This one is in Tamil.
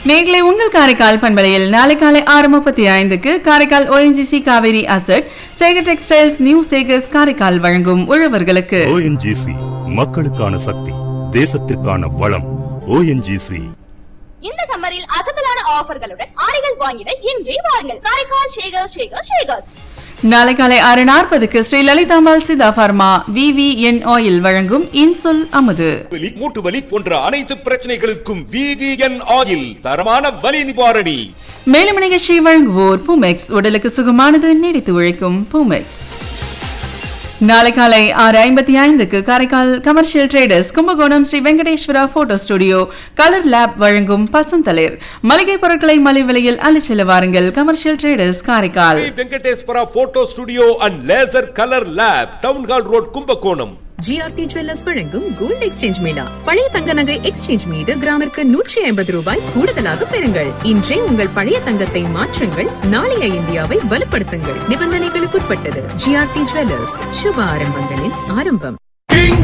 நேர்களை உங்கள் காரைக்கால் பண்பலையில் நாளை காலை ஆறு முப்பத்தி ஐந்துக்கு Karaikal ONGC Cauvery asset Sekar textiles new Sekars Karaikal வழங்கும் உழவர்களுக்கு ஓஎன்ஜிசி மக்களுக்கான சக்தி தேசத்திற்கான வளம் ஓஎன்ஜிசி இந்த சம்மரில் அசத்தலான ஆஃபர்களுடன் ஆடைகள் வாங்கிட இன்றே வாருங்கள் காரைக்கால் ஷேகர் ஷேகர் ஷேகர்ஸ் நாளை காலை ஆறு நாற்பதுக்கு Sri Lalithambal Siddha pharma VVN oil வழங்கும் இன்சொல் அமுது வலி மூட்டு வலி போன்ற அனைத்து பிரச்சனைகளுக்கும் விவிஎன் ஆயில் தரமான வலி நிவாரணி மேலும் நிகழ்ச்சி வழங்குவோர் பூமெக்ஸ் உடலுக்கு சுகமானது நீடித்து உழைக்கும் பூமெக்ஸ் நாளை காலை ஆறு ஐம்பத்தி ஐந்துக்கு Karaikal commercial traders Kumbakonam Sri Venkateswara photo studio colour lab வழங்கும் பசந்தளிர் மளிகை பொருட்களை மலிவு விலையில் அள்ளிச்செல்ல வாருங்கள் commercial traders Karaikal Sri Venkateswara photo studio and laser colour lab town hall road Kumbakonam GRT jewellers வழங்கும் கோல்ட் எக்ஸ்சேஞ்ச் மேளா பழைய தங்க நகை எக்ஸ்சேஞ்ச் மீது கிராமிற்கு நூற்றி ஐம்பது ரூபாய் கூடுதலாக பெறுங்கள் இன்றே உங்கள் பழைய தங்கத்தை மாற்றுங்கள் நாளைய இந்தியாவை வலுப்படுத்துங்கள் நிபந்தனைகளுக்குட்பட்டது ஜிஆர்டி ஜுவல்லர்ஸ் சுப ஆரம்பங்களின் ஆரம்பம்